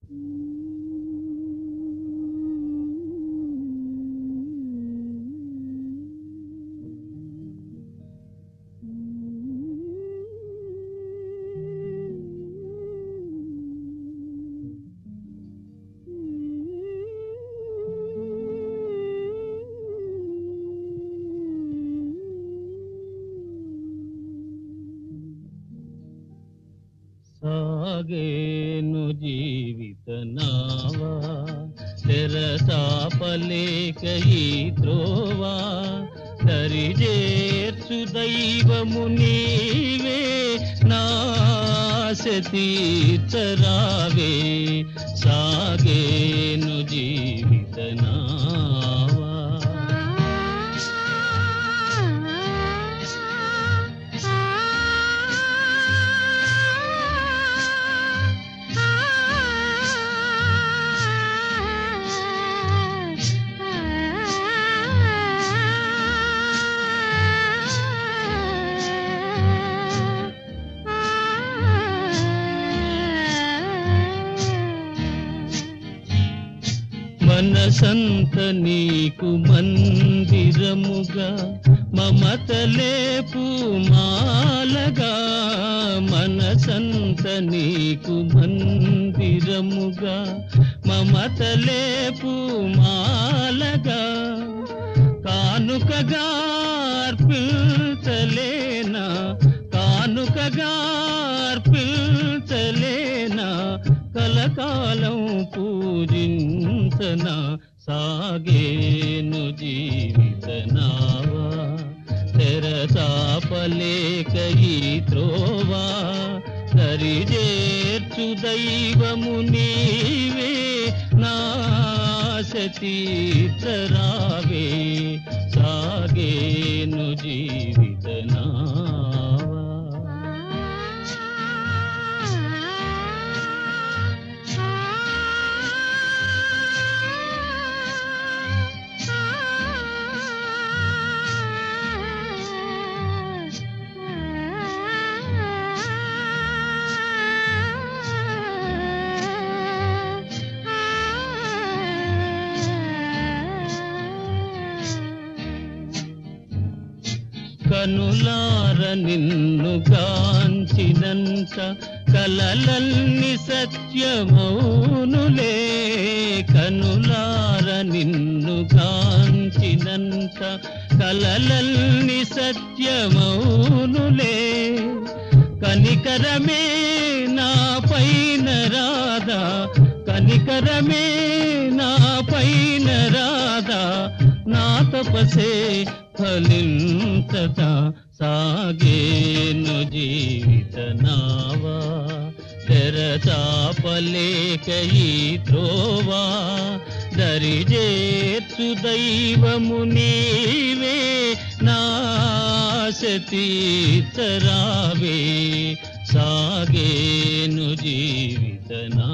సాగేను జీవిత నావా తెరసాపలేక ఈ త్రోవా దరిజేర్చు దైవము నీవే నాశ తీర్చరావే సాగేను జీవిత నావా మనసంత నీకు మందిరముగా మమతలేపు మాలగా మనసంత నీకు మందిరముగా మమతలేపు మాలగా కానుకగా అర్పించలేనా కానుకగా అర్పించలేనా కలకాలం పూజించన సాగేను జీవిత నావా తెరసాపలేక ఈ త్రోవా సరిజేర్చు దైవము నీవే నాశ తీర్చరావే సాగేను జీవిత నావా కనులార నిన్ను గాంచినంత కలలల్ని సత్యమౌనులే కనులార నిన్ను గాంచినంత కలలల్ని సత్యమౌనులే కనికరమే నా పైన రాదా కనికరమే నా పైన రాదా నా తపసే ఫలించత సాగేను జీవిత నావా తెరచాపలేక ఈ త్రోవా దరిజేర్చు దైవము నీవే నాశ తీర్చరావే సాగేను జీవిత నా